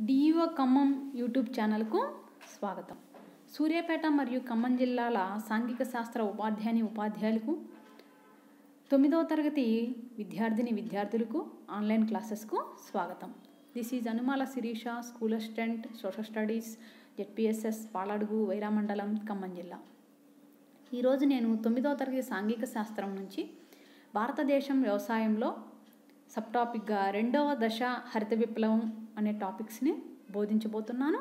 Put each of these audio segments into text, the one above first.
DEO Khammam YouTube ఛానల్కు స్వాగతం సూర్యాపేట మరియు ఖమ్మం జిల్లాల సాంఘిక శాస్త్ర ఉపాధ్యాయుని ఉపాధ్యాయులకు తొమ్మిదవ తరగతి విద్యార్థిని విద్యార్థులకు ఆన్లైన్ క్లాసెస్కు స్వాగతం this is Anumala Sirisha school assistant social studies ZPSS Paladugu వైరామండలం ఖమ్మం జిల్లా ఈరోజు నేను తొమ్మిదవ తరగతి సాంఘిక శాస్త్రం నుంచి భారతదేశం వ్యవసాయంలో సబ్ టాపిక్గా రెండవ దశ హరిత విప్లవం అనే టాపిక్స్ని బోధించబోతున్నాను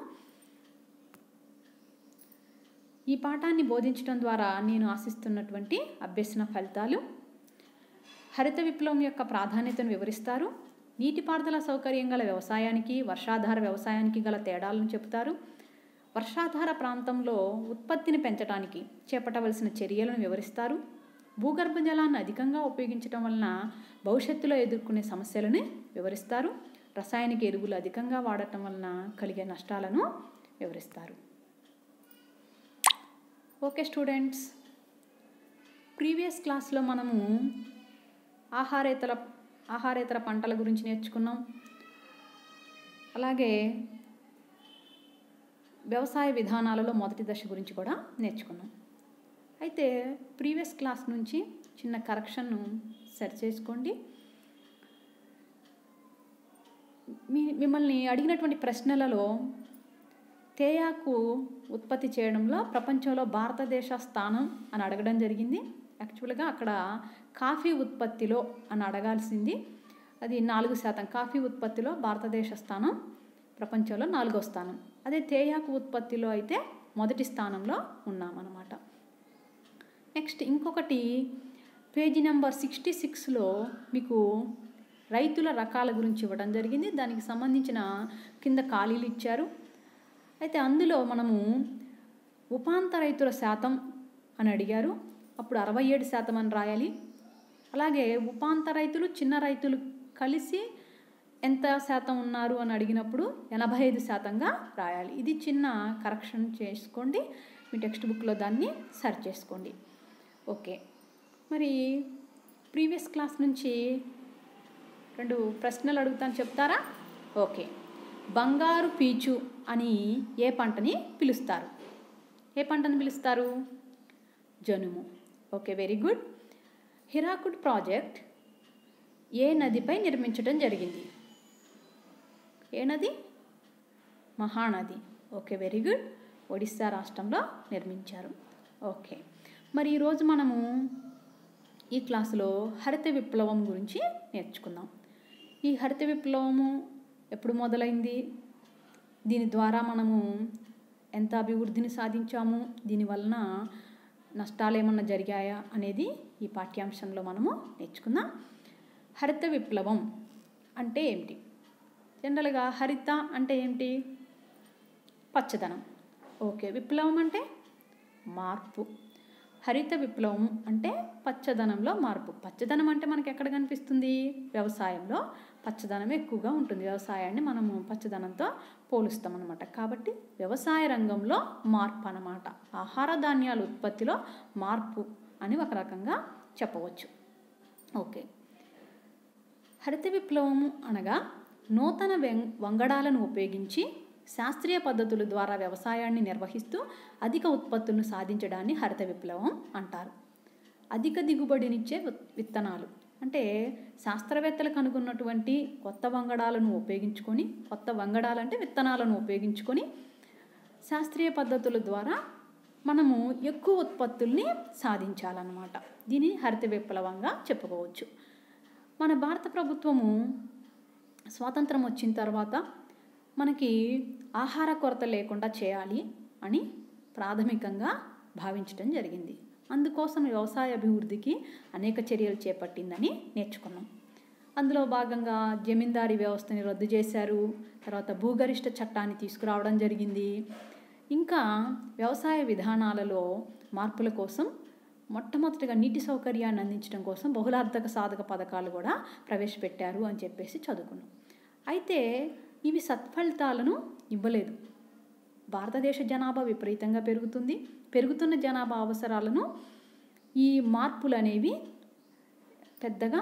ఈ పాఠాన్ని బోధించడం ద్వారా నేను ఆశిస్తున్నటువంటి అభ్యసన ఫలితాలు హరిత విప్లవం యొక్క ప్రాధాన్యతను వివరిస్తారు నీటిపారుదల సౌకర్యం గల వ్యవసాయానికి వర్షాధార వ్యవసాయానికి గల తేడాలను చెబుతారు వర్షాధార ప్రాంతంలో ఉత్పత్తిని పెంచడానికి చేపట్టవలసిన చర్యలను వివరిస్తారు భూగర్భ జలాన్ని అధికంగా ఉపయోగించడం వలన భవిష్యత్తులో ఎదుర్కొనే సమస్యలను వివరిస్తారు రసాయనిక ఎరువులు అధికంగా వాడటం వలన కలిగే నష్టాలను వివరిస్తారు ఓకే స్టూడెంట్స్ ప్రీవియస్ క్లాస్లో మనము ఆహారేతర ఆహారేతర పంటల గురించి నేర్చుకున్నాం అలాగే వ్యవసాయ విధానాలలో మొదటి దశ గురించి కూడా నేర్చుకున్నాం అయితే ప్రీవియస్ క్లాస్ నుంచి చిన్న కరెక్షన్ను సెట్ చేసుకోండి మీ మిమ్మల్ని అడిగినటువంటి ప్రశ్నలలో తేయాకు ఉత్పత్తి చేయడంలో ప్రపంచంలో భారతదేశ స్థానం అని అడగడం జరిగింది యాక్చువల్గా అక్కడ కాఫీ ఉత్పత్తిలో అని అడగాల్సింది అది నాలుగు శాతం కాఫీ ఉత్పత్తిలో భారతదేశ స్థానం ప్రపంచంలో నాలుగో స్థానం అదే తేయాకు ఉత్పత్తిలో అయితే మొదటి స్థానంలో ఉన్నామన్నమాట నెక్స్ట్ ఇంకొకటి పేజీ నెంబర్ సిక్స్టీ సిక్స్లో మీకు రైతుల రకాల గురించి ఇవ్వడం జరిగింది దానికి సంబంధించిన కింద ఖాళీలు ఇచ్చారు అయితే అందులో మనము ఉపాంత రైతుల శాతం అని అడిగారు అప్పుడు అరవై ఏడు శాతం అని రాయాలి అలాగే ఉపాంత రైతులు చిన్న రైతులు కలిసి ఎంత శాతం ఉన్నారు అని అడిగినప్పుడు ఎనభై ఐదు శాతంగా రాయాలి ఇది చిన్న కరెక్షన్ చేసుకోండి మీ టెక్స్ట్ బుక్లో దాన్ని సర్చ్ చేసుకోండి ఓకే మరి ప్రీవియస్ క్లాస్ నుంచి రెండు ప్రశ్నలు అడుగుతాను చెప్తారా ఓకే బంగారు పీచు అని ఏ పంటని పిలుస్తారు ఏ పంటని పిలుస్తారు జనుము okay very good Hirakud project ఏ నదిపై నిర్మించడం జరిగింది ఏ నది Mahanadi okay very good Odisha రాష్ట్రంలో నిర్మించారు ఓకే మరి ఈరోజు మనము ఈ క్లాసులో హరిత విప్లవం గురించి నేర్చుకుందాం ఈ హరిత విప్లవము ఎప్పుడు మొదలైంది దీని ద్వారా మనము ఎంత అభివృద్ధిని సాధించాము దీనివలన నష్టాలు ఏమన్నా జరిగాయా అనేది ఈ పాఠ్యాంశంలో మనము నేర్చుకుందాం హరిత విప్లవం అంటే ఏమిటి జనరల్గా హరిత అంటే ఏమిటి పచ్చదనం ఓకే విప్లవం అంటే మార్పు హరిత విప్లవం అంటే పచ్చదనంలో మార్పు పచ్చదనం అంటే మనకి ఎక్కడ కనిపిస్తుంది వ్యవసాయంలో పచ్చదనం ఎక్కువగా ఉంటుంది వ్యవసాయాన్ని మనము పచ్చదనంతో పోలుస్తాం అనమాట కాబట్టి వ్యవసాయ రంగంలో మార్పు అనమాట ఆహార ధాన్యాల ఉత్పత్తిలో మార్పు అని ఒక రకంగా చెప్పవచ్చు ఓకే హరిత విప్లవము అనగా నూతన వంగడాలను ఉపయోగించి శాస్త్రీయ పద్ధతుల ద్వారా వ్యవసాయాన్ని నిర్వహిస్తూ అధిక ఉత్పత్తులను సాధించడాన్ని హరిత విప్లవం అంటారు అధిక దిగుబడినిచ్చే విత్తనాలు అంటే శాస్త్రవేత్తలు కనుగొన్నటువంటి కొత్త వంగడాలను ఉపయోగించుకొని కొత్త వంగడాలంటే విత్తనాలను ఉపయోగించుకొని శాస్త్రీయ పద్ధతుల ద్వారా మనము ఎక్కువ ఉత్పత్తుల్ని సాధించాలన్నమాట దీన్ని హరిత విప్లవంగా చెప్పుకోవచ్చు మన భారత ప్రభుత్వము స్వాతంత్రం వచ్చిన తర్వాత మనకి ఆహార కొరత లేకుండా చేయాలి అని ప్రాథమికంగా భావించడం జరిగింది అందుకోసం వ్యవసాయ అభివృద్ధికి అనేక చర్యలు చేపట్టిందని నేర్చుకున్నాం అందులో భాగంగా జమీందారీ వ్యవస్థని రద్దు చేశారు తర్వాత భూగరిష్ట చట్టాన్ని తీసుకురావడం జరిగింది ఇంకా వ్యవసాయ విధానాలలో మార్పుల కోసం మొట్టమొదటిగా నీటి సౌకర్యాన్ని అందించడం కోసం బహుళార్థక సాధక పథకాలు కూడా ప్రవేశపెట్టారు అని చెప్పేసి చదువుకున్నాం అయితే ఇవి సత్ఫలితాలను ఇవ్వలేదు భారతదేశ జనాభా విపరీతంగా పెరుగుతుంది పెరుగుతున్న జనాభా అవసరాలను ఈ మార్పులు అనేవి పెద్దగా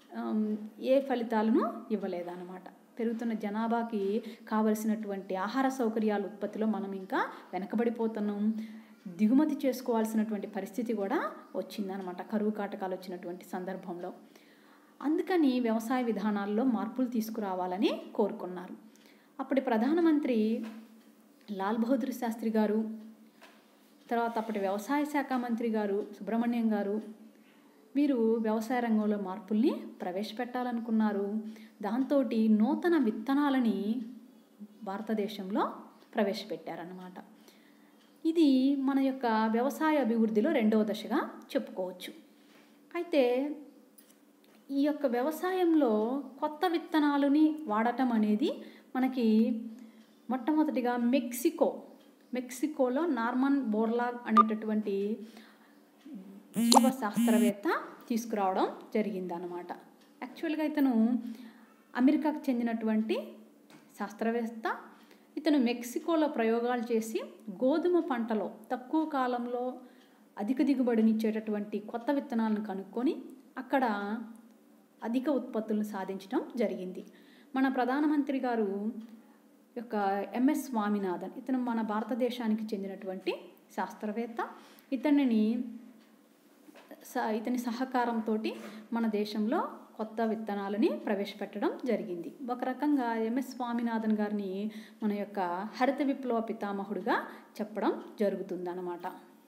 ఆమ్, ఏ ఫలితాలను ఇవ్వలేదన్నమాట పెరుగుతున్న జనాభాకి కావలసినటువంటి ఆహార సౌకర్యాల ఉత్పత్తిలో మనం ఇంకా వెనకబడిపోతున్నాం దిగుమతి చేసుకోవాల్సినటువంటి పరిస్థితి కూడా వచ్చిందనమాట కరువు కాటకాలు వచ్చినటువంటి సందర్భంలో అందుకని వ్యవసాయ విధానాల్లో మార్పులు తీసుకురావాలని కోరుకున్నారు అప్పటి ప్రధానమంత్రి లాల్ బహదూర్ శాస్త్రి గారు తర్వాత అప్పటి వ్యవసాయ శాఖ మంత్రి గారు సుబ్రహ్మణ్యం గారు వీరు వ్యవసాయ రంగంలో మార్పుల్ని ప్రవేశపెట్టాలనుకున్నారు దాంతో నూతన విత్తనాలని భారతదేశంలో ప్రవేశపెట్టారన్నమాట ఇది మన యొక్క వ్యవసాయ అభివృద్ధిలో రెండవ దశగా చెప్పుకోవచ్చు అయితే ఈ యొక్క వ్యవసాయంలో కొత్త విత్తనాలని వాడటం అనేది మనకి మొట్టమొదటిగా మెక్సికో మెక్సికోలో నార్మన్ బోర్లాగ్ అనేటటువంటి జీవ శాస్త్రవేత్త తీసుకురావడం జరిగిందనమాట యాక్చువల్గా ఇతను అమెరికాకు చెందినటువంటి శాస్త్రవేత్త ఇతను మెక్సికోలో ప్రయోగాలు చేసి గోధుమ పంటలో తక్కువ కాలంలో అధిక దిగుబడినిచ్చేటటువంటి కొత్త విత్తనాలను కనుక్కొని అక్కడ అధిక ఉత్పత్తులను సాధించడం జరిగింది మన ప్రధానమంత్రి గారు యొక్క ఎంఎస్ స్వామినాథన్ ఇతను మన భారతదేశానికి చెందినటువంటి శాస్త్రవేత్త ఇతనిని స ఇతని సహకారంతో మన దేశంలో కొత్త విత్తనాలని ప్రవేశపెట్టడం జరిగింది ఒక రకంగా ఎంఎస్ స్వామినాథన్ గారిని మన యొక్క హరిత విప్లవ పితామహుడుగా చెప్పడం జరుగుతుందన్నమాట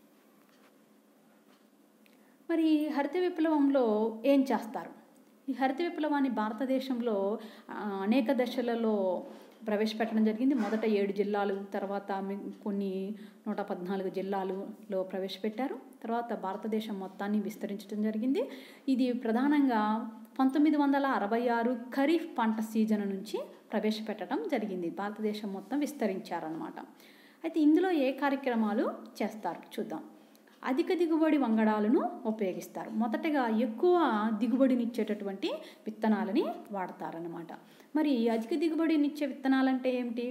మరి హరిత విప్లవంలో ఏం చేస్తారు ఈ హరిత విప్లవాన్ని భారతదేశంలో ఆ, అనేక దశలలో ప్రవేశపెట్టడం జరిగింది మొదట ఏడు జిల్లాలు తర్వాత మి- కొన్ని నూట పద్నాలుగు జిల్లాలులో ప్రవేశపెట్టారు తర్వాత భారతదేశం మొత్తాన్ని విస్తరించడం జరిగింది ఇది ప్రధానంగా పంతొమ్మిది వందల అరవై ఆరు ఖరీఫ్ పంట సీజన్ నుంచి ప్రవేశపెట్టడం జరిగింది భారతదేశం మొత్తం విస్తరించారనమాట అయితే ఇందులో ఏ కార్యక్రమాలు చేస్తారు చూద్దాం అధిక దిగుబడి వంగడాలను ఉపయోగిస్తారు మొదటగా ఎక్కువ దిగుబడినిచ్చేటటువంటి విత్తనాలని వాడతారనమాట మరి అధిక దిగుబడినిచ్చే విత్తనాలంటే ఏమిటి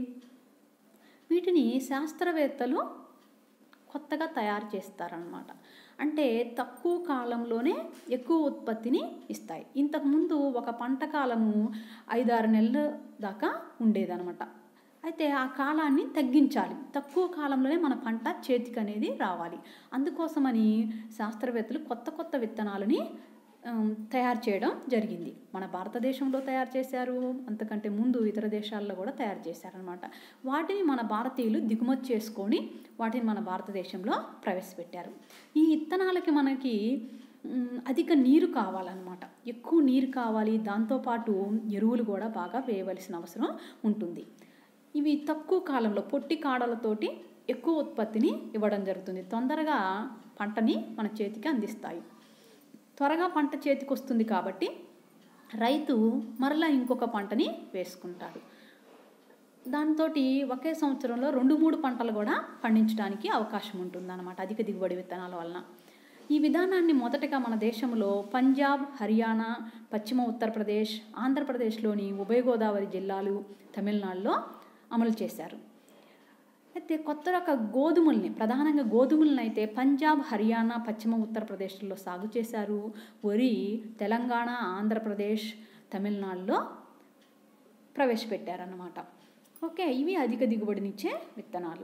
వీటిని శాస్త్రవేత్తలు కొత్తగా తయారు చేస్తారనమాట అంటే తక్కువ కాలంలోనే ఎక్కువ ఉత్పత్తిని ఇస్తాయి ఇంతకుముందు ఒక పంట కాలము ఐదారు నెలల దాకా ఉండేదన్నమాట అయితే ఆ కాలాన్ని తగ్గించాలి తక్కువ కాలంలోనే మన పంట చేతికి అనేది రావాలి అందుకోసమని శాస్త్రవేత్తలు కొత్త కొత్త విత్తనాలని ఆమ్, తయారు చేయడం జరిగింది మన భారతదేశంలో తయారు చేశారు అంతకంటే ముందు ఇతర దేశాల్లో కూడా తయారు చేశారనమాట వాటిని మన భారతీయులు దిగుమతి చేసుకొని వాటిని మన భారతదేశంలో ప్రవేశపెట్టారు ఈ విత్తనాలకి మనకి మ్, అధిక నీరు కావాలన్నమాట ఎక్కువ నీరు కావాలి దాంతోపాటు ఎరువులు కూడా బాగా వేయవలసిన అవసరం ఉంటుంది ఇవి తక్కువ కాలంలో పొట్టి కాడలతోటి ఎక్కువ ఉత్పత్తిని ఇవ్వడం జరుగుతుంది తొందరగా పంటని మన చేతికి అందిస్తాయి త్వరగా పంట చేతికి వస్తుంది కాబట్టి రైతు మరలా ఇంకొక పంటని వేసుకుంటాడు దాంతో ఒకే సంవత్సరంలో రెండు మూడు పంటలు కూడా పండించడానికి అవకాశం ఉంటుందన్నమాట అధిక దిగుబడి విత్తనాల వలన ఈ విధానాన్ని మొదటగా మన దేశంలో పంజాబ్ హర్యానా పశ్చిమ ఉత్తరప్రదేశ్ ఆంధ్రప్రదేశ్లోని ఉభయ గోదావరి జిల్లాలు తమిళనాడులో అమలు చేశారు అయితే కొత్త రక గోధుమల్ని ప్రధానంగా గోధుమలను అయితే పంజాబ్ హర్యానా పశ్చిమ ఉత్తరప్రదేశ్లో సాగు చేశారు వరి తెలంగాణ ఆంధ్రప్రదేశ్ తమిళనాడులో ప్రవేశపెట్టారన్నమాట ఓకే ఇవి అధిక దిగుబడినిచ్చే విత్తనాలు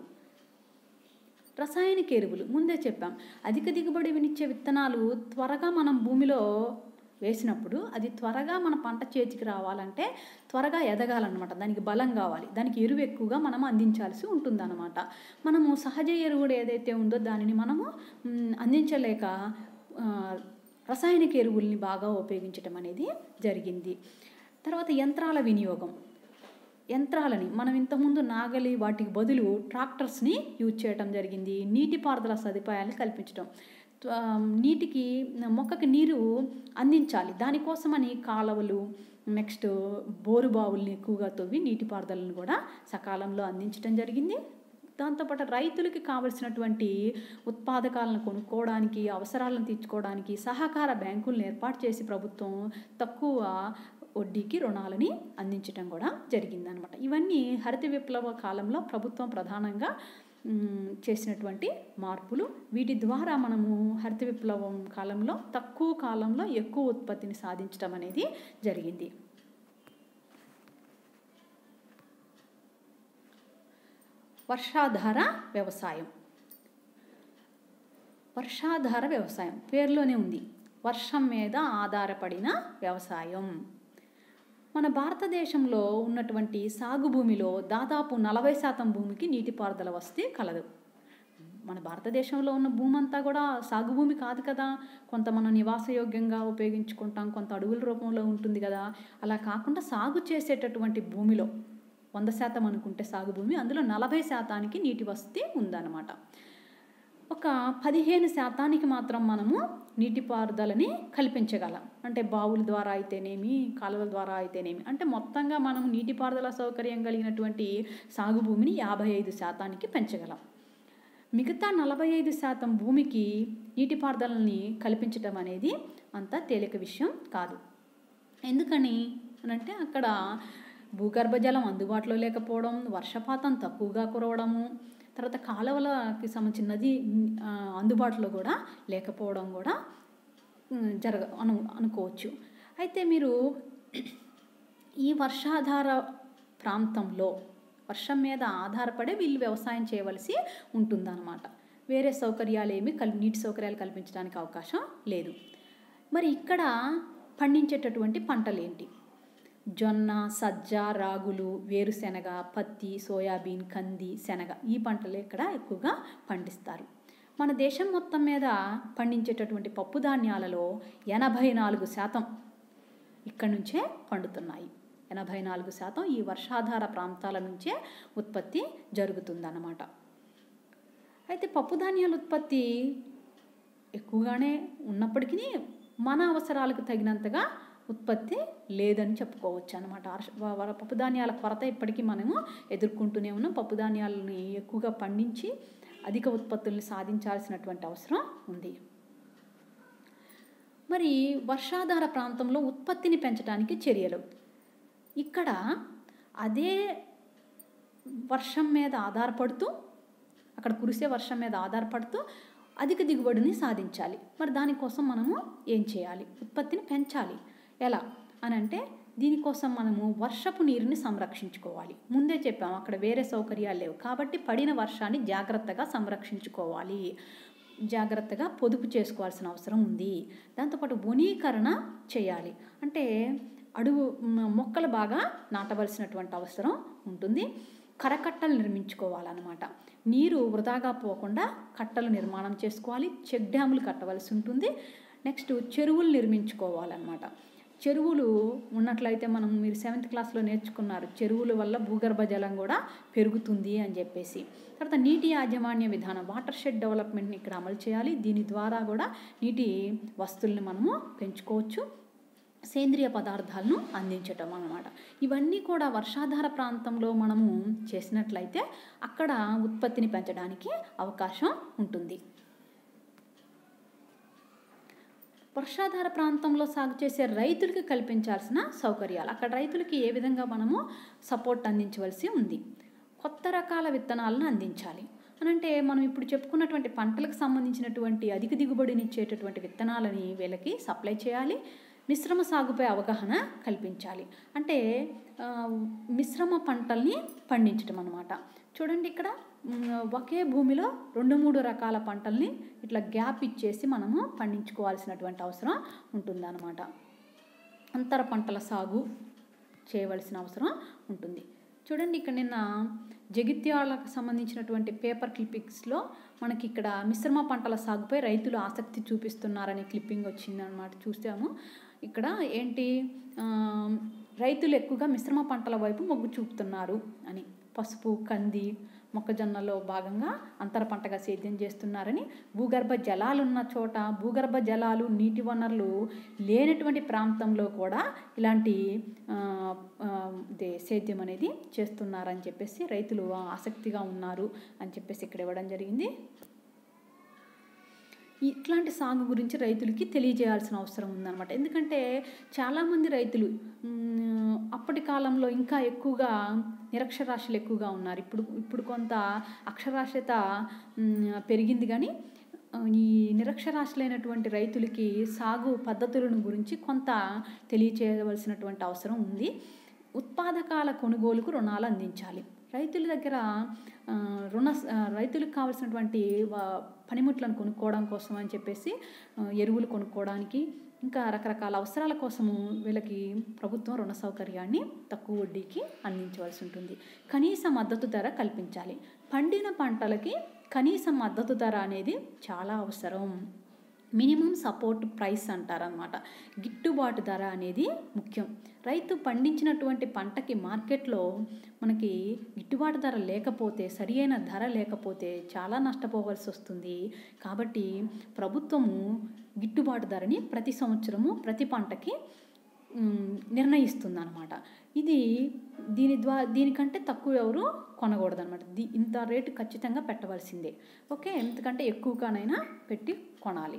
రసాయనిక ఎరువులు ముందే చెప్పాం అధిక దిగుబడినిచ్చే విత్తనాలు త్వరగా మనం భూమిలో వేసినప్పుడు అది త్వరగా మన పంట చేతికి రావాలంటే త్వరగా ఎదగాలన్నమాట దానికి బలం కావాలి దానికి ఎరువు ఎక్కువగా మనం అందించాల్సి ఉంటుందన్నమాట మనము సహజ ఎరువుడు ఏదైతే ఉందో దానిని మనము మ్, అందించలేక ఆ, రసాయనిక ఎరువుల్ని బాగా ఉపయోగించడం అనేది జరిగింది తర్వాత యంత్రాల వినియోగం యంత్రాలని మనం ఇంతకుముందు నాగలి వాటికి బదులు ట్రాక్టర్స్ని యూజ్ చేయడం జరిగింది నీటిపారుదల సదుపాయాన్ని కల్పించడం త్వ- నీటికి మొక్కకి నీరు అందించాలి దానికోసమని కాలువలు నెక్స్ట్ బోరు బావుల్ని ఎక్కువగా తవ్వి నీటిపారుదలను కూడా సకాలంలో అందించడం జరిగింది దాంతోపాటు రైతులకి కావలసినటువంటి ఉత్పాదకాలను కొనుక్కోవడానికి అవసరాలను తీర్చుకోవడానికి సహకార బ్యాంకులను ఏర్పాటు చేసి ప్రభుత్వం తక్కువ వడ్డీకి రుణాలని అందించడం కూడా జరిగిందనమాట ఇవన్నీ హరిత విప్లవ కాలంలో ప్రభుత్వం ప్రధానంగా మ్, చేసినటువంటి మార్పులు వీటి ద్వారా మనము హరిత విప్లవం కాలంలో తక్కువ కాలంలో ఎక్కువ ఉత్పత్తిని సాధించడం అనేది జరిగింది వర్షాధార వ్యవసాయం వర్షాధార వ్యవసాయం పేరులోనే ఉంది వర్షం మీద ఆధారపడిన వ్యవసాయం మన భారతదేశంలో ఉన్నటువంటి సాగు భూమిలో దాదాపు నలభై శాతం భూమికి నీటిపారుదల వస్తే కలదు మన భారతదేశంలో ఉన్న భూమి అంతా కూడా సాగు భూమి కాదు కదా కొంత మనం నివాసయోగ్యంగా ఉపయోగించుకుంటాం కొంత అడవుల రూపంలో ఉంటుంది కదా అలా కాకుండా సాగు చేసేటటువంటి భూమిలో వంద శాతం అనుకుంటే సాగు భూమి అందులో నలభై శాతానికి నీటి వసతి ఉందన్నమాట ఒక పదిహేను శాతానికి మాత్రం మనము నీటిపారుదలని కల్పించగలం అంటే బావుల ద్వారా అయితేనేమి కాలువల ద్వారా అయితేనేమి అంటే మొత్తంగా మనం నీటిపారుదల సౌకర్యం కలిగినటువంటి సాగు భూమిని యాభై ఐదు శాతానికి పెంచగలం మిగతా నలభై ఐదు శాతం భూమికి నీటిపారుదలని కల్పించటం అనేది అంత తేలిక విషయం కాదు ఎందుకని అనంటే అక్కడ భూగర్భ జలం అందుబాటులో లేకపోవడం వర్షపాతం తక్కువగా కురవడము తర్వాత కాలువలకి సంబంధించిన నది ఆ, అందుబాటులో కూడా లేకపోవడం కూడా ఉమ్, జరగ అను అనుకోవచ్చు అయితే మీరు ఈ వర్షాధార ప్రాంతంలో వర్షం మీద ఆధారపడే వీళ్ళు వ్యవసాయం చేయవలసి ఉంటుందన్నమాట వేరే సౌకర్యాలు ఏమి కల్ నీటి సౌకర్యాలు కల్పించడానికి అవకాశం లేదు మరి ఇక్కడ పండించేటటువంటి పంటలు ఏంటి జొన్న సజ్జ రాగులు వేరుశెనగ పత్తి సోయాబీన్ కంది శనగ ఈ పంటలు ఇక్కడ ఎక్కువగా పండిస్తారు మన దేశం మొత్తం మీద పండించేటటువంటి పప్పు ధాన్యాలలో ఎనభై నాలుగు శాతం ఇక్కడ నుంచే పండుతున్నాయి ఎనభై నాలుగు శాతం ఈ వర్షాధార ప్రాంతాల నుంచే ఉత్పత్తి జరుగుతుందన్నమాట అయితే పప్పు ధాన్యాల ఉత్పత్తి ఎక్కువగానే ఉన్నప్పటికీ మన అవసరాలకు తగినంతగా ఉత్పత్తి లేదని చెప్పుకోవచ్చు అనమాట పప్పు ధాన్యాల కొరత ఇప్పటికీ మనము ఎదుర్కొంటూనే ఉన్నాం పప్పు ధాన్యాలని ఎక్కువగా పండించి అధిక ఉత్పత్తుల్ని సాధించాల్సినటువంటి అవసరం ఉంది మరి వర్షాధార ప్రాంతంలో ఉత్పత్తిని పెంచడానికి చర్యలు ఇక్కడ అదే వర్షం మీద ఆధారపడుతూ అక్కడ కురిసే వర్షం మీద ఆధారపడుతూ అధిక దిగుబడిని సాధించాలి మరి దానికోసం మనము ఏం చేయాలి ఉత్పత్తిని పెంచాలి ఎలా అని అంటే దీనికోసం మనము వర్షపు నీరుని సంరక్షించుకోవాలి ముందే చెప్పాము అక్కడ వేరే సౌకర్యాలు లేవు కాబట్టి పడిన వర్షాన్ని జాగ్రత్తగా సంరక్షించుకోవాలి జాగ్రత్తగా పొదుపు చేసుకోవాల్సిన అవసరం ఉంది దాంతోపాటు వనీకరణ చేయాలి అంటే అడుగు మ- మొక్కలు బాగా నాటవలసినటువంటి అవసరం ఉంటుంది కరకట్టలు నిర్మించుకోవాలన్నమాట నీరు వృధాగా పోకుండా కట్టలు నిర్మాణం చేసుకోవాలి చెక్ డ్యాములు కట్టవలసి ఉంటుంది నెక్స్ట్ చెరువులు నిర్మించుకోవాలన్నమాట చెరువులు ఉన్నట్లయితే మనం మీరు సెవెంత్ క్లాస్లో నేర్చుకున్నారు చెరువుల వల్ల భూగర్భ జలం కూడా పెరుగుతుంది అని చెప్పేసి తర్వాత నీటి యాజమాన్య విధానం వాటర్ షెడ్ డెవలప్మెంట్ని ఇక్కడ అమలు చేయాలి దీని ద్వారా కూడా నీటి వస్తువుల్ని మనము పెంచుకోవచ్చు సేంద్రియ పదార్థాలను అందించటం అన్నమాట ఇవన్నీ కూడా వర్షాధార ప్రాంతంలో మనము చేసినట్లయితే అక్కడ ఉత్పత్తిని పెంచడానికి అవకాశం ఉంటుంది వర్షాధార ప్రాంతంలో సాగు చేసే రైతులకి కల్పించాల్సిన సౌకర్యాలు అక్కడ రైతులకి ఏ విధంగా మనము సపోర్ట్ అందించవలసి ఉంది కొత్త రకాల విత్తనాలను అందించాలి అని అంటే మనం ఇప్పుడు చెప్పుకున్నటువంటి పంటలకు సంబంధించినటువంటి అధిక దిగుబడినిచ్చేటటువంటి విత్తనాలని వీళ్ళకి సప్లై చేయాలి మిశ్రమ సాగుపై అవగాహన కల్పించాలి అంటే ఆ, మిశ్రమ పంటల్ని పండించడం అనమాట చూడండి ఇక్కడ మ్, ఒకే భూమిలో రెండు మూడు రకాల పంటల్ని ఇట్లా గ్యాప్ ఇచ్చేసి మనము పండించుకోవాల్సినటువంటి అవసరం ఉంటుందన్నమాట అంతర పంటల సాగు చేయవలసిన అవసరం ఉంటుంది చూడండి ఇక్కడ నిన్న జగిత్యాలకు సంబంధించినటువంటి పేపర్ క్లిప్పింగ్స్లో మనకి ఇక్కడ మిశ్రమ పంటల సాగుపై రైతులు ఆసక్తి చూపిస్తున్నారనే క్లిప్పింగ్ వచ్చిందనమాట చూసాము ఇక్కడ ఏంటి ఆ, రైతులు ఎక్కువగా మిశ్రమ పంటల వైపు మొగ్గు చూపుతున్నారు అని పసుపు కంది మొక్కజొన్నలో భాగంగా అంతర పంటగా సేద్యం చేస్తున్నారని భూగర్భ జలాలున్న చోట భూగర్భ జలాలు నీటి వనరులు లేనటువంటి ప్రాంతంలో కూడా ఇలాంటి ఆ, ఆ, ఇదే సేద్యం అనేది చేస్తున్నారని చెప్పేసి రైతులు ఆసక్తిగా ఉన్నారు అని చెప్పేసి ఇక్కడ ఇవ్వడం జరిగింది ఇట్లాంటి సాగు గురించి రైతులకి తెలియజేయాల్సిన అవసరం ఉందన్నమాట ఎందుకంటే చాలామంది రైతులు మ్, అప్పటి కాలంలో ఇంకా ఎక్కువగా నిరక్షరాస్యులు ఎక్కువగా ఉన్నారు ఇప్పుడు ఇప్పుడు కొంత అక్షరాస్యత మ్, పెరిగింది కానీ ఆ, ఈ నిరక్షరాస్యులైనటువంటి రైతులకి సాగు పద్ధతులను గురించి కొంత తెలియచేయవలసినటువంటి అవసరం ఉంది ఉత్పాదకాల కొనుగోలుకు రుణాలు అందించాలి రైతుల దగ్గర ఆ, రుణ ఆ, రైతులకు కావాల్సినటువంటి వా- పనిముట్లను కొనుక్కోవడం కోసం అని చెప్పేసి ఆ, ఎరువులు కొనుక్కోవడానికి ఇంకా రకరకాల అవసరాల కోసము వీళ్ళకి ప్రభుత్వం రుణ సౌకర్యాన్ని తక్కువ వడ్డీకి అందించవలసి ఉంటుంది కనీస మద్దతు ధర కల్పించాలి పండిన పంటలకి కనీస మద్దతు ధర అనేది చాలా అవసరం మినిమం సపోర్ట్ ప్రైస్ అంటారనమాట గిట్టుబాటు ధర అనేది ముఖ్యం రైతు పండించినటువంటి పంటకి మార్కెట్లో మనకి గిట్టుబాటు ధర లేకపోతే సరి అయిన ధర లేకపోతే చాలా నష్టపోవాల్సి వస్తుంది కాబట్టి ప్రభుత్వము గిట్టుబాటు ధరని ప్రతి సంవత్సరము ప్రతి పంటకి నిర్ణయిస్తుంది అనమాట ఇది దీని ద్వారా దీనికంటే తక్కువ ఎవరు కొనకూడదు అనమాట దీ ఇంత రేటు ఖచ్చితంగా పెట్టవలసిందే ఓకే ఎంతకంటే ఎక్కువగానైనా పెట్టి కొనాలి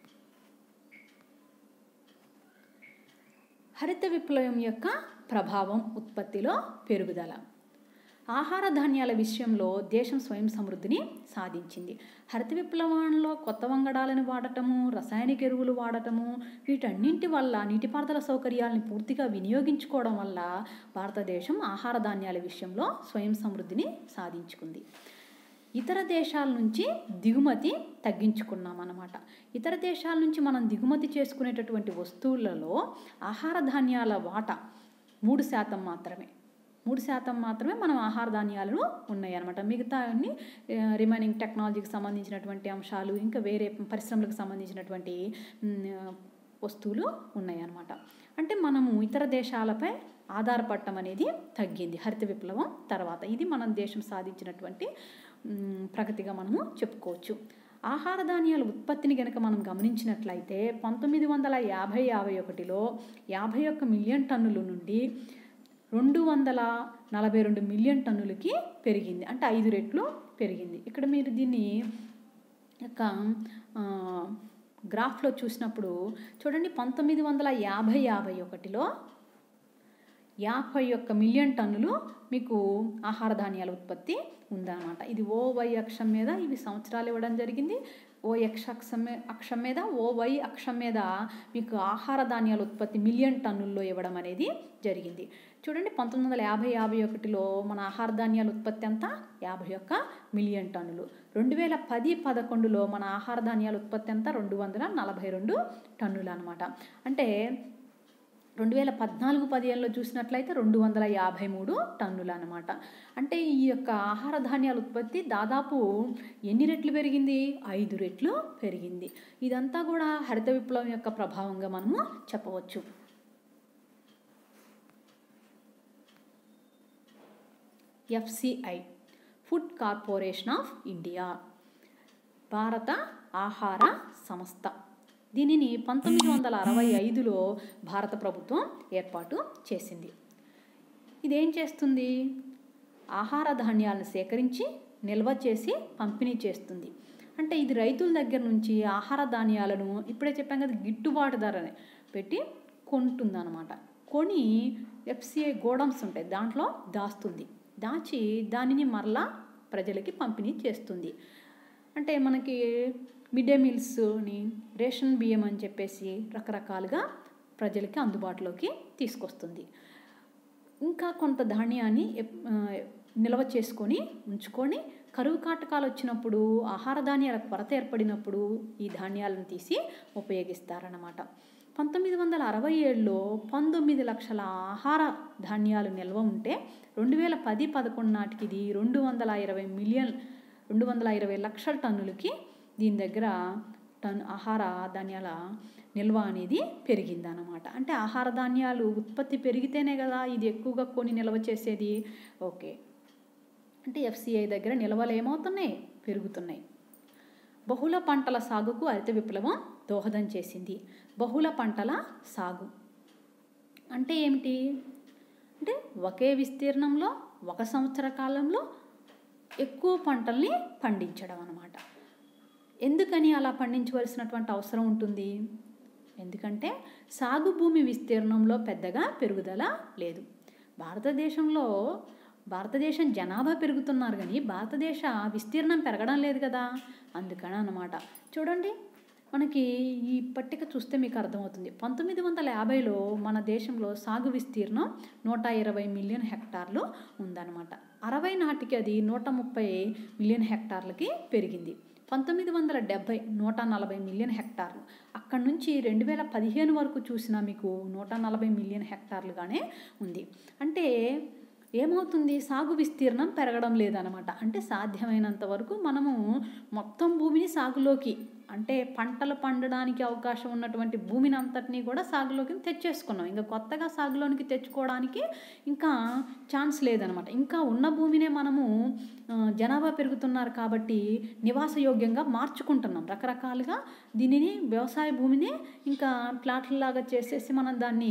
హరిత విప్లవం యొక్క ప్రభావం ఉత్పత్తిలో పెరుగుదల ఆహార ధాన్యాల విషయంలో దేశం స్వయం సమృద్ధిని సాధించింది హరిత విప్లవంలో కొత్త వంగడాలను వాడటము రసాయనిక ఎరువులు వాడటము వీటన్నింటి వల్ల నీటిపారుదల సౌకర్యాలను పూర్తిగా వినియోగించుకోవడం వల్ల భారతదేశం ఆహార ధాన్యాల విషయంలో స్వయం సమృద్ధిని సాధించుకుంది ఇతర దేశాల నుంచి దిగుమతి తగ్గించుకున్నాం అన్నమాట ఇతర దేశాల నుంచి మనం దిగుమతి చేసుకునేటటువంటి వస్తువులలో ఆహార ధాన్యాల వాటా మూడు శాతం మాత్రమే మూడు శాతం మాత్రమే మనం ఆహార ధాన్యాలు ఉన్నాయి అనమాట మిగతా అన్ని రిమైనింగ్ టెక్నాలజీకి సంబంధించినటువంటి అంశాలు ఇంకా వేరే పరిశ్రమలకు సంబంధించినటువంటి మ్, వస్తువులు ఉన్నాయి అన్నమాట అంటే మనము ఇతర దేశాలపై ఆధారపడటం అనేది తగ్గింది హరిత విప్లవం తర్వాత ఇది మన దేశం సాధించినటువంటి మ్, ప్రగతిగా మనము చెప్పుకోవచ్చు ఆహార ధాన్యాల ఉత్పత్తిని గనక మనం గమనించినట్లయితే పంతొమ్మిది వందల యాభై యాభై ఒకటిలో యాభై ఒక్క మిలియన్ టన్నుల నుండి రెండు వందల నలభై రెండు మిలియన్ టన్నులకి పెరిగింది అంటే ఐదు రెట్లు పెరిగింది ఇక్కడ మీరు దీన్ని యొక్క ఆ, గ్రాఫ్లో చూసినప్పుడు చూడండి పంతొమ్మిది వందల యాభై యాభై ఒకటిలో యాభై ఒక్క మిలియన్ టన్నులు మీకు ఆహార ధాన్యాల ఉత్పత్తి ఉందన్నమాట ఇది ఓ వై అక్షం మీద ఇవి సంవత్సరాలు ఇవ్వడం జరిగింది ఓ ఎక్స్ అక్షం మీ- అక్షం మీద ఓ వై అక్షం మీద మీకు ఆహార ధాన్యాల ఉత్పత్తి మిలియన్ టన్నుల్లో ఇవ్వడం అనేది జరిగింది చూడండి పంతొమ్మిది వందల యాభై యాభై ఒకటిలో మన ఆహార ధాన్యాల ఉత్పత్తి అంతా యాభై ఒక్క మిలియన్ టన్నులు రెండు వేల పది పదకొండులో మన ఆహార ధాన్యాల ఉత్పత్తి అంతా రెండు వందల నలభై రెండు టన్నులు అనమాట అంటే రెండు వేల పద్నాలుగు పదిహేనులో చూసినట్లయితే రెండు వందల యాభై మూడు టన్నులు అనమాట అంటే ఈ యొక్క ఆహార ధాన్యాల ఉత్పత్తి దాదాపు ఎన్ని రెట్లు పెరిగింది ఐదు రెట్లు పెరిగింది ఇదంతా కూడా హరిత విప్లవం యొక్క ప్రభావంగా మనము చెప్పవచ్చు FCI food corporation of India భారత ఆహార సంస్థ దీనిని పంతొమ్మిది వందల అరవై ఐదులో భారత ప్రభుత్వం ఏర్పాటు చేసింది ఇదేం చేస్తుంది ఆహార ధాన్యాలను సేకరించి నిల్వ చేసి పంపిణీ చేస్తుంది అంటే ఇది రైతుల దగ్గర నుంచి ఆహార ధాన్యాలను ఇప్పుడే చెప్పాం కదా గిట్టుబాటు ధరని పెట్టి కొంటుందన్నమాట కొని ఎఫ్సిఐ గోడమ్స్ ఉంటాయి దాంట్లో దాస్తుంది దాచి దానిని మరలా ప్రజలకి పంపిణీ చేస్తుంది అంటే మనకి మిడ్ డే మీల్స్ని రేషన్ బియ్యం అని చెప్పేసి రకరకాలుగా ప్రజలకి అందుబాటులోకి తీసుకొస్తుంది ఇంకా కొంత ధాన్యాన్ని ఎప్- ఆ, నిల్వ చేసుకొని ఉంచుకొని కరువు కాటకాలు వచ్చినప్పుడు ఆహార ధాన్యాల కొరత ఏర్పడినప్పుడు ఈ ధాన్యాలను తీసి ఉపయోగిస్తారన్నమాట పంతొమ్మిది వందల అరవై ఏడులో పంతొమ్మిది లక్షల ఆహార ధాన్యాలు నిల్వ ఉంటే రెండు వేల పది పదకొండు నాటికి ఇది రెండు వందల ఇరవై మిలియన్ రెండు వందల ఇరవై లక్షల టన్నులకి దీని దగ్గర టన్ ఆహార ధాన్యాల నిల్వ అనేది పెరిగిందన్నమాట అంటే ఆహార ధాన్యాలు ఉత్పత్తి పెరిగితేనే కదా ఇది ఎక్కువగా కొని నిల్వ చేసేది ఓకే అంటే ఎఫ్సిఐ దగ్గర నిల్వలు ఏమవుతున్నాయి పెరుగుతున్నాయి బహుళ పంటల సాగుకు హరిత విప్లవం దోహదం చేసింది బహుళ పంటల సాగు అంటే ఏమిటి అంటే ఒకే విస్తీర్ణంలో ఒక సంవత్సర కాలంలో ఎక్కువ పంటల్ని పండించడం అన్నమాట ఎందుకని అలా పండించవలసినటువంటి అవసరం ఉంటుంది ఎందుకంటే సాగు భూమి విస్తీర్ణంలో పెద్దగా పెరుగుదల లేదు భారతదేశంలో భారతదేశం జనాభా పెరుగుతున్నారు కానీ భారతదేశ విస్తీర్ణం పెరగడం లేదు కదా అందుకని అన్నమాట చూడండి మనకి ఈ పట్టిక చూస్తే మీకు అర్థమవుతుంది పంతొమ్మిది వందల యాభైలో మన దేశంలో సాగు విస్తీర్ణం నూట ఇరవై మిలియన్ హెక్టార్లు ఉందన్నమాట అరవై నాటికి అది నూట ముప్పై మిలియన్ హెక్టార్లకి పెరిగింది పంతొమ్మిది వందల డెబ్భై నూట నలభై మిలియన్ హెక్టార్లు అక్కడి నుంచి రెండు వేల పదిహేను వరకు చూసినా మీకు నూట నలభై మిలియన్ హెక్టార్లుగానే ఉంది అంటే ఏమవుతుంది సాగు విస్తీర్ణం పెరగడం లేదనమాట అంటే సాధ్యమైనంత వరకు మనము మొత్తం భూమిని సాగులోకి అంటే పంటలు పండడానికి అవకాశం ఉన్నటువంటి భూమిని అంతటినీ కూడా సాగులోకి తెచ్చేసుకున్నాం ఇంకా కొత్తగా సాగులోనికి తెచ్చుకోవడానికి ఇంకా ఛాన్స్ లేదనమాట ఇంకా ఉన్న భూమినే మనము ఆ, జనాభా పెరుగుతున్నారు కాబట్టి నివాసయోగ్యంగా మార్చుకుంటున్నాం రకరకాలుగా దీనిని వ్యవసాయ భూమిని ఇంకా ప్లాట్లలాగా చేసేసి మనం దాన్ని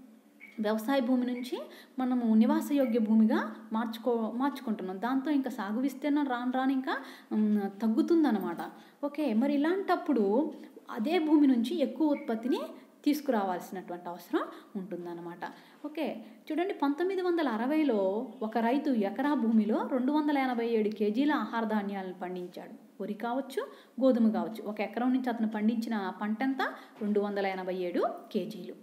వ్యవసాయ భూమి నుంచి మనము నివాసయోగ్య భూమిగా మార్చుకో మార్చుకుంటున్నాం దాంతో ఇంకా సాగు విస్తీర్ణం రాను రాను ఇంకా ఉమ్, తగ్గుతుందన్నమాట ఓకే మరి ఇలాంటప్పుడు అదే భూమి నుంచి ఎక్కువ ఉత్పత్తిని తీసుకురావాల్సినటువంటి అవసరం ఉంటుందన్నమాట ఓకే చూడండి పంతొమ్మిది వందల అరవైలో ఒక రైతు ఎకరా భూమిలో రెండు వందల ఎనభై ఏడు కేజీల ఆహార ధాన్యాలను పండించాడు వరి కావచ్చు గోధుమ కావచ్చు ఒక ఎకరం నుంచి అతను పండించిన పంట ఎంత రెండు వందల ఎనభై ఏడు కేజీలు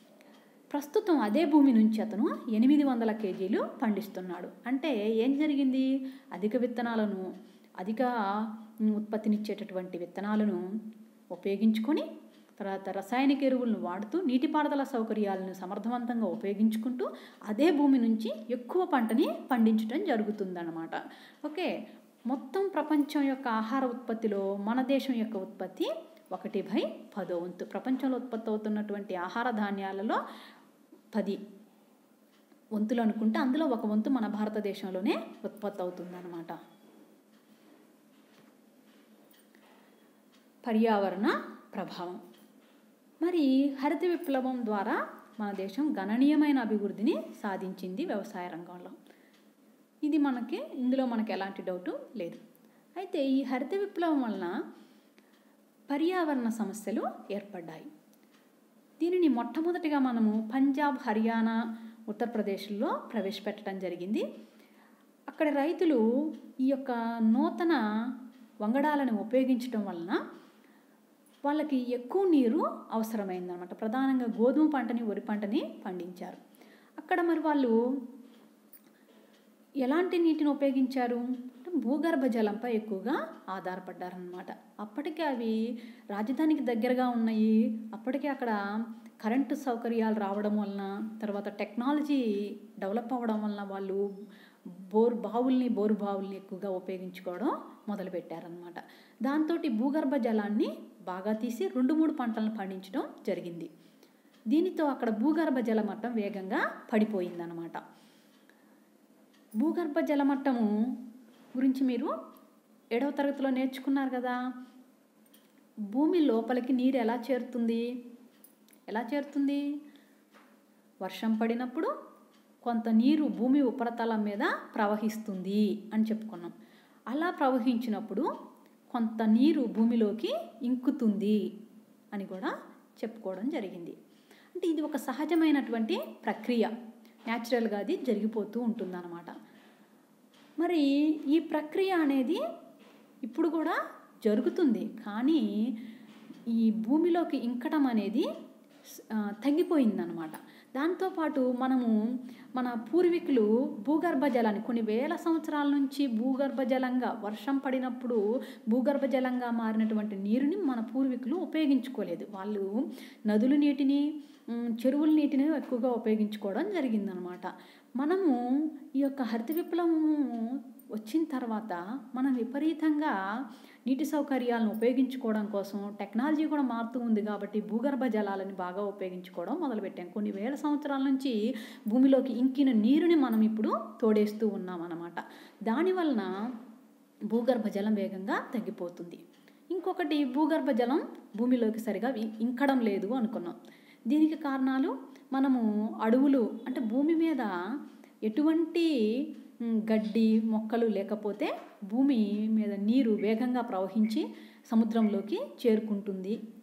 ప్రస్తుతం అదే భూమి నుంచి అతను ఎనిమిది వందల కేజీలు పండిస్తున్నాడు అంటే ఏం జరిగింది అధిక విత్తనాలను అధిక ఉమ్, ఉత్పత్తినిచ్చేటటువంటి విత్తనాలను ఉపయోగించుకొని తర్వాత రసాయనిక ఎరువులను వాడుతూ నీటిపారుదల సౌకర్యాలను సమర్థవంతంగా ఉపయోగించుకుంటూ అదే భూమి నుంచి ఎక్కువ పంటని పండించడం జరుగుతుందన్నమాట ఓకే మొత్తం ప్రపంచం యొక్క ఆహార ఉత్పత్తిలో మన దేశం యొక్క ఉత్పత్తి ఒకటి బై పదో వంతు ప్రపంచంలో ఉత్పత్తి అవుతున్నటువంటి ఆహార ధాన్యాలలో పది వంతులు అనుకుంటే అందులో ఒక వంతు మన భారతదేశంలోనే ఉత్పత్తి అవుతుందన్నమాట పర్యావరణ ప్రభావం మరి హరిత విప్లవం ద్వారా మన దేశం గణనీయమైన అభివృద్ధిని సాధించింది వ్యవసాయ రంగంలో ఇది మనకి ఇందులో మనకి ఎలాంటి డౌటు లేదు అయితే ఈ హరిత విప్లవం వలన పర్యావరణ సమస్యలు ఏర్పడ్డాయి దీనిని మొట్టమొదటిగా మనము పంజాబ్ హర్యానా ఉత్తరప్రదేశ్లో ప్రవేశపెట్టడం జరిగింది అక్కడ రైతులు ఈ యొక్క నూతన వంగడాలను ఉపయోగించడం వలన వాళ్ళకి ఎక్కువ నీరు అవసరమైందనమాట ప్రధానంగా గోధుమ పంటని వరి పంటని పండించారు అక్కడ మరి వాళ్ళు ఎలాంటి నీటిని ఉపయోగించారు అంటే భూగర్భ జలంపై ఎక్కువగా ఆధారపడ్డారనమాట అప్పటికే అవి రాజధానికి దగ్గరగా ఉన్నాయి అప్పటికే అక్కడ కరెంటు సౌకర్యాలు రావడం వలన తర్వాత టెక్నాలజీ డెవలప్ అవ్వడం వలన వాళ్ళు బోర్ బావుల్ని బోరు బావుల్ని ఎక్కువగా ఉపయోగించుకోవడం మొదలుపెట్టారనమాట దాంతో భూగర్భ జలాన్ని బాగా తీసి రెండు మూడు పంటలను పండించడం జరిగింది దీనితో అక్కడ భూగర్భ జల మట్టం వేగంగా పడిపోయిందనమాట భూగర్భ జలమట్టము గురించి మీరు ఏడవ తరగతిలో నేర్చుకున్నారు కదా భూమి లోపలికి నీరు ఎలా చేరుతుంది ఎలా చేరుతుంది వర్షం పడినప్పుడు కొంత నీరు భూమి ఉపరితలం మీద ప్రవహిస్తుంది అని చెప్పుకున్నాం అలా ప్రవహించినప్పుడు కొంత నీరు భూమిలోకి ఇంకుతుంది అని కూడా చెప్పుకోవడం జరిగింది అంటే ఇది ఒక సహజమైనటువంటి ప్రక్రియ న్యాచురల్గా అది జరిగిపోతూ ఉంటుందన్నమాట మరి ఈ ప్రక్రియ అనేది ఇప్పుడు కూడా జరుగుతుంది కానీ ఈ భూమిలోకి ఇంకటం అనేది ఆ, తగ్గిపోయిందనమాట దాంతోపాటు మనము మన పూర్వీకులు భూగర్భ జలాన్ని కొన్ని వేల సంవత్సరాల నుంచి భూగర్భ జలంగా వర్షం పడినప్పుడు భూగర్భ జలంగా మారినటువంటి నీరుని మన పూర్వీకులు ఉపయోగించుకోలేదు వాళ్ళు నదుల నీటిని ఉమ్, చెరువుల నీటిని ఎక్కువగా ఉపయోగించుకోవడం జరిగిందనమాట మనము ఈ యొక్క హరిత విప్లవము వచ్చిన తర్వాత మనం విపరీతంగా నీటి సౌకర్యాలను ఉపయోగించుకోవడం కోసం టెక్నాలజీ కూడా మారుతూ ఉంది కాబట్టి భూగర్భ జలాలని బాగా ఉపయోగించుకోవడం మొదలుపెట్టాం కొన్ని వేల సంవత్సరాల నుంచి భూమిలోకి ఇంకిన నీరుని మనం ఇప్పుడు తోడేస్తూ ఉన్నాం అన్నమాట దానివలన భూగర్భ జలం వేగంగా తగ్గిపోతుంది ఇంకొకటి భూగర్భ జలం భూమిలోకి సరిగా ఇ- ఇంకడం లేదు అనుకున్నాం దీనికి కారణాలు మనము అడవులు అంటే భూమి మీద ఎటువంటి మ్, గడ్డి మొక్కలు లేకపోతే భూమి మీద నీరు వేగంగా ప్రవహించి సముద్రంలోకి చేరుకుంటుంది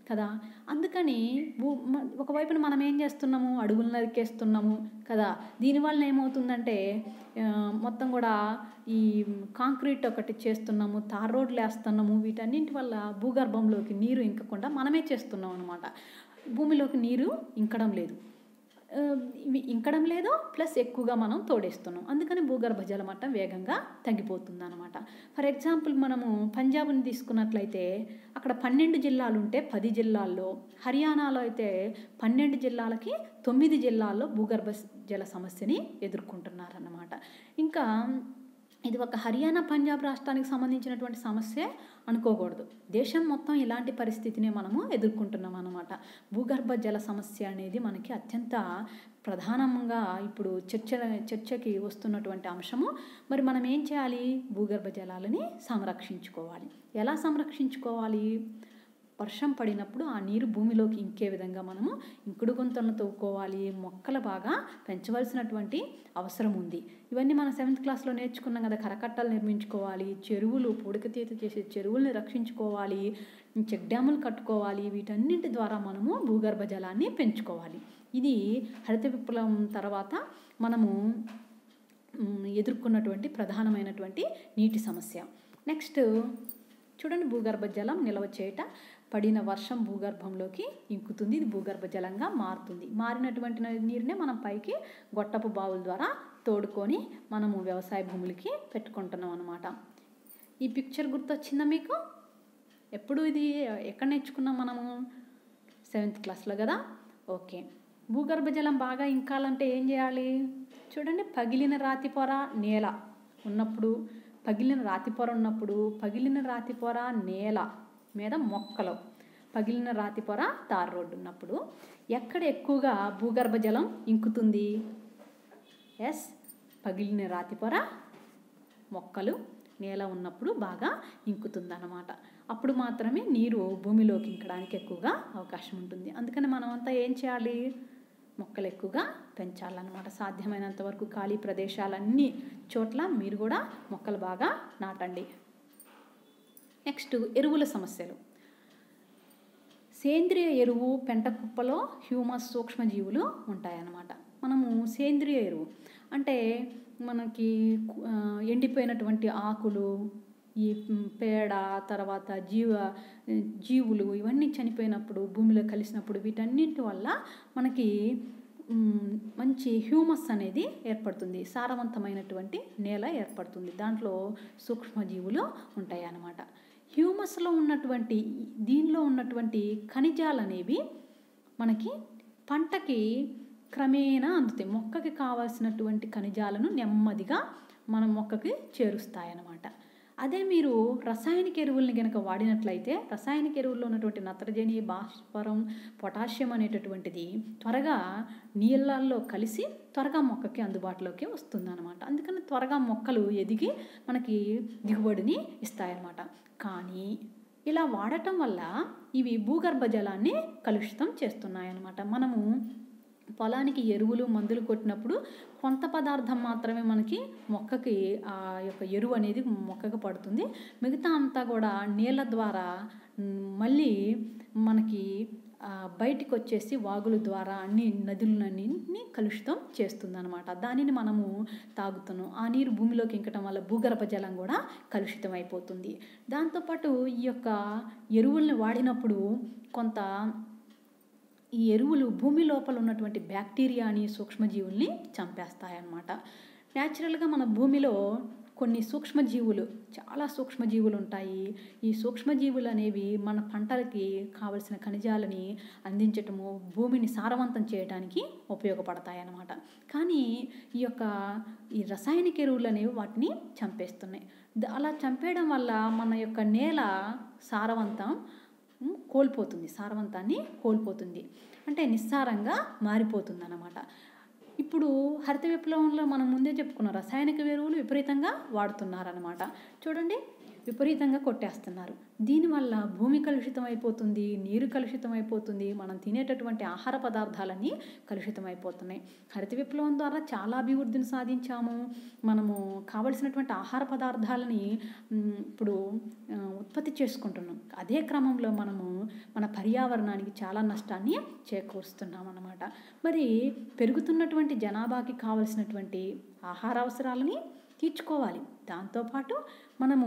కదా అందుకని భూ మ- ఒకవైపున మనం ఏం చేస్తున్నాము అడుగులు నరికేస్తున్నాము కదా దీనివల్ల ఏమవుతుందంటే ఆ, మొత్తం కూడా ఈ కాంక్రీట్ ఒకటి చేస్తున్నాము తార్ రోడ్లు వేస్తున్నాము వీటన్నింటి వల్ల భూగర్భంలోకి నీరు ఇంకకుండా మనమే చేస్తున్నాం అనమాట భూమిలోకి నీరు ఇంకడం లేదు ఆ, ఇవి ఇంకడం లేదు ప్లస్ ఎక్కువగా మనం తోడేస్తున్నాం అందుకని భూగర్భ జల మట్టం వేగంగా తగ్గిపోతుంది అనమాట ఫర్ ఎగ్జాంపుల్ మనము పంజాబ్ని తీసుకున్నట్లయితే అక్కడ పన్నెండు జిల్లాలు ఉంటే పది జిల్లాల్లో హర్యానాలో అయితే పన్నెండు జిల్లాలకి తొమ్మిది జిల్లాల్లో భూగర్భ జల సమస్యని ఎదుర్కొంటున్నారన్నమాట ఇంకా ఇది ఒక హర్యానా పంజాబ్ రాష్ట్రానికి సంబంధించినటువంటి సమస్య అనుకోకూడదు దేశం మొత్తం ఇలాంటి పరిస్థితిని మనము ఎదుర్కొంటున్నాం అన్నమాట భూగర్భ జల సమస్య అనేది మనకి అత్యంత ప్రధానంగా ఇప్పుడు చర్చ చర్చకి వస్తున్నటువంటి అంశము మరి మనం ఏం చేయాలి భూగర్భ జలాలని సంరక్షించుకోవాలి ఎలా సంరక్షించుకోవాలి వర్షం పడినప్పుడు ఆ నీరు భూమిలోకి ఇంకే విధంగా మనము ఇంకుడు గుంతలను తవ్వుకోవాలి మొక్కలు బాగా పెంచవలసినటువంటి అవసరం ఉంది ఇవన్నీ మనం సెవెంత్ క్లాస్లో నేర్చుకున్నాం కదా కరకట్టలు నిర్మించుకోవాలి చెరువులు పూడికతీత చేసే చెరువుల్ని రక్షించుకోవాలి చెక్ డ్యాములు కట్టుకోవాలి వీటన్నింటి ద్వారా మనము భూగర్భ జలాన్ని పెంచుకోవాలి ఇది హరిత విప్లవం తర్వాత మనము మ్, ఎదుర్కొన్నటువంటి ప్రధానమైనటువంటి నీటి సమస్య నెక్స్ట్ చూడండి భూగర్భ జలం నిల్వ చేయట పడిన వర్షం భూగర్భంలోకి ఇంకుతుంది ఇది భూగర్భ జలంగా మారుతుంది మారినటువంటి నీరునే మనం పైకి గొట్టపు బావుల ద్వారా తోడుకొని మనము వ్యవసాయ భూములకి పెట్టుకుంటున్నాం అనమాట ఈ పిక్చర్ గుర్తొచ్చిందా మీకు ఎప్పుడు ఇది ఎక్కడ నేర్చుకున్నాం మనము సెవెంత్ క్లాస్లో కదా ఓకే భూగర్భ జలం బాగా ఇంకాలంటే ఏం చేయాలి చూడండి పగిలిన రాతి పొర నేల ఉన్నప్పుడు పగిలిన రాతి పొర ఉన్నప్పుడు పగిలిన రాతి పొర నేల మీద మొక్కలు పగిలిన రాతి పొర తార్ రోడ్డు ఉన్నప్పుడు ఎక్కడ ఎక్కువగా భూగర్భ జలం ఇంకుతుంది ఎస్ పగిలిన రాతి పొర మొక్కలు నేల ఉన్నప్పుడు బాగా ఇంకుతుందన్నమాట అప్పుడు మాత్రమే నీరు భూమిలోకి ఇంకడానికి ఎక్కువగా అవకాశం ఉంటుంది అందుకని మనం అంతా ఏం చేయాలి మొక్కలు ఎక్కువగా పెంచాలన్నమాట సాధ్యమైనంత వరకు ఖాళీ ప్రదేశాలన్నీ చోట్ల మీరు కూడా మొక్కలు బాగా నాటండి నెక్స్ట్ ఎరువుల సమస్యలు సేంద్రియ ఎరువు పెంట కుప్పలో హ్యూమస్ సూక్ష్మజీవులు ఉంటాయన్నమాట మనము సేంద్రియ ఎరువు అంటే మనకి ఆ, ఎండిపోయినటువంటి ఆకులు ఈ మ్, పేడ తర్వాత జీవ జీవులు ఇవన్నీ చనిపోయినప్పుడు భూమిలో కలిసినప్పుడు వీటన్నింటి వల్ల మనకి మ్, మంచి హ్యూమస్ అనేది ఏర్పడుతుంది సారవంతమైనటువంటి నేల ఏర్పడుతుంది దాంట్లో సూక్ష్మజీవులు ఉంటాయి అన్నమాట హ్యూమస్లో ఉన్నటువంటి దీనిలో ఉన్నటువంటి ఖనిజాలు అనేవి మనకి పంటకి క్రమేణా అందుతాయి మొక్కకి కావాల్సినటువంటి ఖనిజాలను నెమ్మదిగా మన మొక్కకి చేరుస్తాయన్నమాట అదే మీరు రసాయనిక ఎరువుల్ని కనుక వాడినట్లయితే రసాయనిక ఎరువుల్లో ఉన్నటువంటి నత్రజని భాస్వరం పొటాషియం అనేటటువంటిది త్వరగా నీళ్ళల్లో కలిసి త్వరగా మొక్కకి అందుబాటులోకి వస్తుందన్నమాట అందుకని త్వరగా మొక్కలు ఎదిగి మనకి దిగుబడిని ఇస్తాయన్నమాట కానీ ఇలా వాడటం వల్ల ఇవి భూగర్భ జలాన్ని కలుషితం చేస్తున్నాయన్నమాట మనము పొలానికి ఎరువులు మందులు కొట్టినప్పుడు కొంత పదార్థం మాత్రమే మనకి మొక్కకి ఆ యొక్క ఎరువు అనేది మొక్కకు పడుతుంది మిగతా అంతా కూడా నీళ్ళ ద్వారా మ్, మళ్ళీ మనకి ఆ, బయటికి వచ్చేసి వాగుల ద్వారా అన్ని నదులన్నింటినీ కలుషితం చేస్తుందన్నమాట దానిని మనము తాగుతున్నాం ఆ నీరు భూమిలోకి ఇంకటం వల్ల భూగర్భ జలం కూడా కలుషితం అయిపోతుంది దాంతోపాటు ఈ యొక్క ఎరువుల్ని వాడినప్పుడు కొంత ఈ ఎరువులు భూమి లోపల ఉన్నటువంటి బ్యాక్టీరియాని సూక్ష్మజీవుల్ని చంపేస్తాయన్నమాట న్యాచురల్గా మన భూమిలో కొన్ని సూక్ష్మజీవులు చాలా సూక్ష్మజీవులు ఉంటాయి ఈ సూక్ష్మజీవులు అనేవి మన పంటలకి కావలసిన ఖనిజాలని అందించటము భూమిని సారవంతం చేయడానికి ఉపయోగపడతాయి అన్నమాట కానీ ఈ యొక్క ఈ రసాయనిక ఎరువులు అనేవి వాటిని చంపేస్తున్నాయి ద- అలా చంపేయడం వల్ల మన యొక్క నేల సారవంతం ఉమ్, కోల్పోతుంది సారవంతాన్ని కోల్పోతుంది అంటే నిస్సారంగా మారిపోతుంది అన్నమాట ఇప్పుడు హరిత విప్లవంలో మనం ముందే చెప్పుకున్నాం రసాయనిక ఎరువులు విపరీతంగా వాడుతున్నారనమాట చూడండి విపరీతంగా కొట్టేస్తున్నారు దీనివల్ల భూమి కలుషితం అయిపోతుంది నీరు కలుషితం అయిపోతుంది మనం తినేటటువంటి ఆహార పదార్థాలన్నీ కలుషితం అయిపోతున్నాయి హరిత విప్లవం ద్వారా చాలా అభివృద్ధిని సాధించాము మనము కావలసినటువంటి ఆహార పదార్థాలని మ్, ఇప్పుడు ఆ, ఉత్పత్తి చేసుకుంటున్నాం అదే క్రమంలో మనము మన పర్యావరణానికి చాలా నష్టాన్ని చేకూరుస్తున్నాం అన్నమాట మరి పెరుగుతున్నటువంటి జనాభాకి కావలసినటువంటి ఆహార అవసరాలని తీర్చుకోవాలి దాంతోపాటు మనము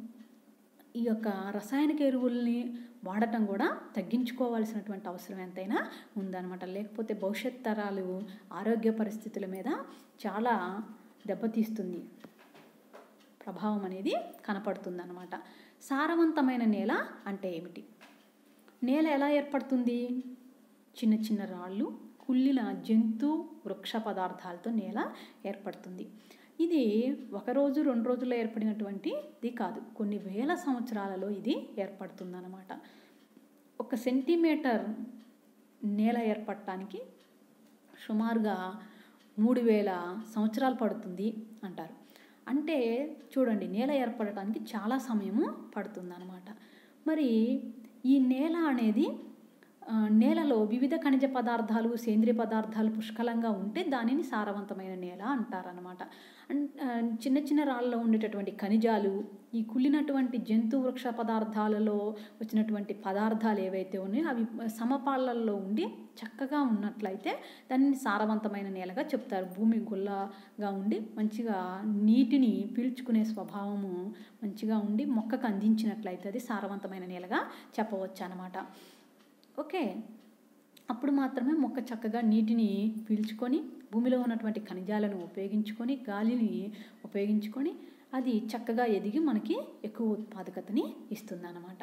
ఈ యొక్క రసాయనిక ఎరువుల్ని వాడటం కూడా తగ్గించుకోవాల్సినటువంటి అవసరం ఎంతైనా ఉందన్నమాట లేకపోతే భవిష్యత్ తరాలు ఆరోగ్య పరిస్థితుల మీద చాలా దెబ్బతీస్తుంది ప్రభావం అనేది కనపడుతుందన్నమాట సారవంతమైన నేల అంటే ఏమిటి నేల ఎలా ఏర్పడుతుంది చిన్న చిన్న రాళ్ళు కుళ్ళిన జంతు వృక్ష పదార్థాలతో నేల ఏర్పడుతుంది ఇది ఒక రోజు రెండు రోజుల్లో ఏర్పడినటువంటి ఇది కాదు కొన్ని వేల సంవత్సరాలలో ఇది ఏర్పడుతుందన్నమాట ఒక సెంటీమీటర్ నేల ఏర్పడటానికి సుమారుగా మూడు వేల సంవత్సరాలు పడుతుంది అంటారు అంటే చూడండి నేల ఏర్పడటానికి చాలా సమయము పడుతుందన్నమాట మరి ఈ నేల అనేది ఆ, నేలలో వివిధ ఖనిజ పదార్థాలు సేంద్రియ పదార్థాలు పుష్కలంగా ఉంటే దానిని సారవంతమైన నేల అంటారనమాట చిన్న చిన్న రాళ్ళలో ఉండేటటువంటి ఖనిజాలు ఈ కుళ్ళినటువంటి జంతు వృక్ష పదార్థాలలో వచ్చినటువంటి పదార్థాలు ఏవైతే ఉన్నాయో అవి సమపాళ్ళల్లో ఉండి చక్కగా ఉన్నట్లయితే దానిని సారవంతమైన నేలగా చెప్తారు భూమి గుల్లగా ఉండి మంచిగా నీటిని పీల్చుకునే స్వభావము మంచిగా ఉండి మొక్కకు అందించినట్లయితే అది సారవంతమైన నేలగా చెప్పవచ్చు అనమాట ఓకే అప్పుడు మాత్రమే మొక్క చక్కగా నీటిని పీల్చుకొని భూమిలో ఉన్నటువంటి ఖనిజాలను ఉపయోగించుకొని గాలిని ఉపయోగించుకొని అది చక్కగా ఎదిగి మనకి ఎక్కువ ఉత్పాదకతని ఇస్తుందన్నమాట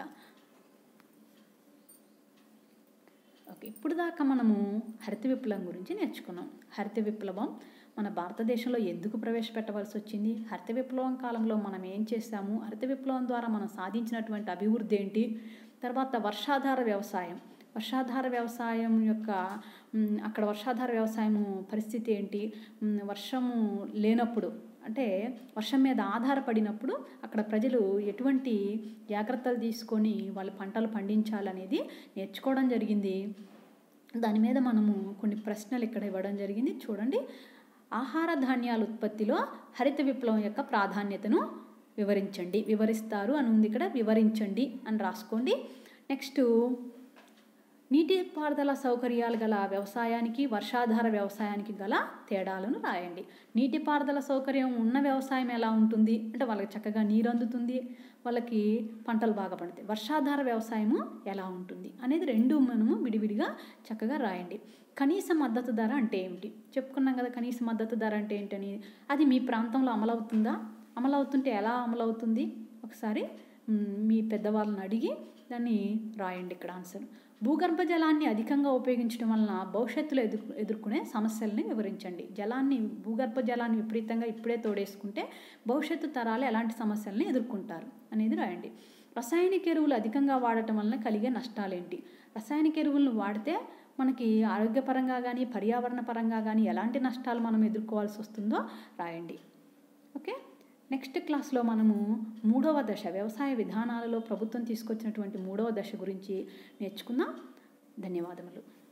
ఓకే ఇప్పుడు దాకా మనము హరిత విప్లవం గురించి నేర్చుకున్నాం హరిత విప్లవం మన భారతదేశంలో ఎందుకు ప్రవేశపెట్టవలసి వచ్చింది హరిత విప్లవం కాలంలో మనం ఏం చేస్తాము హరిత విప్లవం ద్వారా మనం సాధించినటువంటి అభివృద్ధి ఏంటి తర్వాత వర్షాధార వ్యవసాయం వర్షాధార వ్యవసాయం యొక్క మ్, అక్కడ వర్షాధార వ్యవసాయము పరిస్థితి ఏంటి మ్, వర్షము లేనప్పుడు అంటే వర్షం మీద ఆధారపడినప్పుడు అక్కడ ప్రజలు ఎటువంటి జాగ్రత్తలు తీసుకొని వాళ్ళ పంటలు పండించాలనేది నేర్చుకోవడం జరిగింది దాని మీద మనము కొన్ని ప్రశ్నలు ఇక్కడ ఇవ్వడం జరిగింది చూడండి ఆహార ధాన్యాల ఉత్పత్తిలో హరిత విప్లవం యొక్క ప్రాధాన్యతను వివరించండి వివరిస్తారు అని ఉంది ఇక్కడ వివరించండి అని రాసుకోండి నెక్స్ట్ నీటిపారుదల సౌకర్యాలు గల వ్యవసాయానికి వర్షాధార వ్యవసాయానికి గల తేడాలను రాయండి నీటిపారుదల సౌకర్యం ఉన్న వ్యవసాయం ఎలా ఉంటుంది అంటే వాళ్ళకి చక్కగా నీరు అందుతుంది వాళ్ళకి పంటలు బాగా పండుతాయి వర్షాధార వ్యవసాయము ఎలా ఉంటుంది అనేది రెండు మనము విడివిడిగా చక్కగా రాయండి కనీస మద్దతు ధర అంటే ఏమిటి చెప్పుకున్నాం కదా కనీస మద్దతు ధర అంటే ఏంటని అది మీ ప్రాంతంలో అమలవుతుందా అమలవుతుంటే ఎలా అమలవుతుంది ఒకసారి మ్, మీ పెద్దవాళ్ళని అడిగి దాన్ని రాయండి ఇక్కడ ఆన్సర్ భూగర్భ జలాన్ని అధికంగా ఉపయోగించడం వలన భవిష్యత్తులో ఎదుర్ ఎదుర్కొనే సమస్యల్ని వివరించండి జలాన్ని భూగర్భ జలాన్ని విపరీతంగా ఇప్పుడే తోడేసుకుంటే భవిష్యత్తు తరాలు ఎలాంటి సమస్యల్ని ఎదుర్కొంటారు అనేది రాయండి రసాయనిక ఎరువులు అధికంగా వాడటం వలన కలిగే నష్టాలేంటి రసాయనిక ఎరువులను వాడితే మనకి ఆరోగ్యపరంగా కానీ పర్యావరణ పరంగా కానీ ఎలాంటి నష్టాలు మనం ఎదుర్కోవాల్సి వస్తుందో రాయండి ఓకే నెక్స్ట్ క్లాస్లో మనము మూడవ దశ వ్యవసాయ విధానాలలో ప్రభుత్వం తీసుకొచ్చినటువంటి మూడవ దశ గురించి నేర్చుకుందాం ధన్యవాదములు